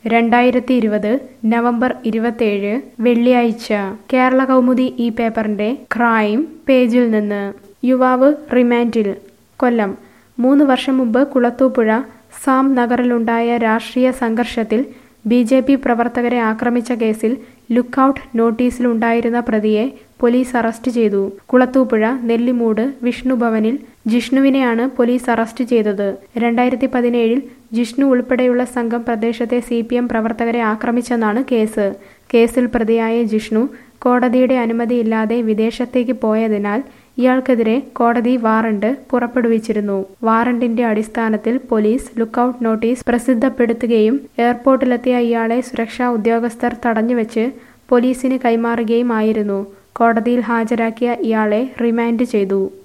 രണ്ടായിരത്തി ഇരുപത് നവംബർ ഇരുപത്തേഴ് വെള്ളിയാഴ്ച കേരള കൗമുദി ഈ പേപ്പറിന്റെ ക്രൈം പേജിൽ നിന്ന് യുവാവ് റിമാൻഡിൽ കൊല്ലം മൂന്ന് വർഷം മുമ്പ് കുളത്തൂപ്പുഴ സാം നഗറിലുണ്ടായ രാഷ്ട്രീയ സംഘർഷത്തിൽ ബി ജെ പി പ്രവർത്തകരെ ആക്രമിച്ച കേസിൽ ലുക്കൌട്ട് നോട്ടീസിലുണ്ടായിരുന്ന പ്രതിയെ പോലീസ് അറസ്റ്റ് ചെയ്തു കുളത്തൂപ്പുഴ നെല്ലിമൂട് വിഷ്ണുഭവനിൽ ജിഷ്ണുവിനെയാണ് പോലീസ് അറസ്റ്റ് ചെയ്തത് രണ്ടായിരത്തി പതിനേഴിൽ ജിഷ്ണു ഉൾപ്പെടെയുള്ള സംഘം പ്രദേശത്തെ സി പി എം പ്രവർത്തകരെ ആക്രമിച്ചെന്നാണ് കേസ് കേസിൽ പ്രതിയായ ജിഷ്ണു കോടതിയുടെ അനുമതിയില്ലാതെ വിദേശത്തേക്ക് പോയതിനാൽ ഇയാൾക്കെതിരെ കോടതി വാറണ്ട് പുറപ്പെടുവിച്ചിരുന്നു വാറണ്ടിന്റെ അടിസ്ഥാനത്തിൽ പോലീസ് ലുക്കൌട്ട് നോട്ടീസ് പ്രസിദ്ധപ്പെടുത്തുകയും എയർപോർട്ടിലെത്തിയ ഇയാളെ സുരക്ഷാ ഉദ്യോഗസ്ഥർ തടഞ്ഞുവെച്ച് പോലീസിന് കൈമാറുകയുമായിരുന്നു കോടതിയിൽ ഹാജരാക്കിയ ഇയാളെ റിമാൻഡ് ചെയ്തു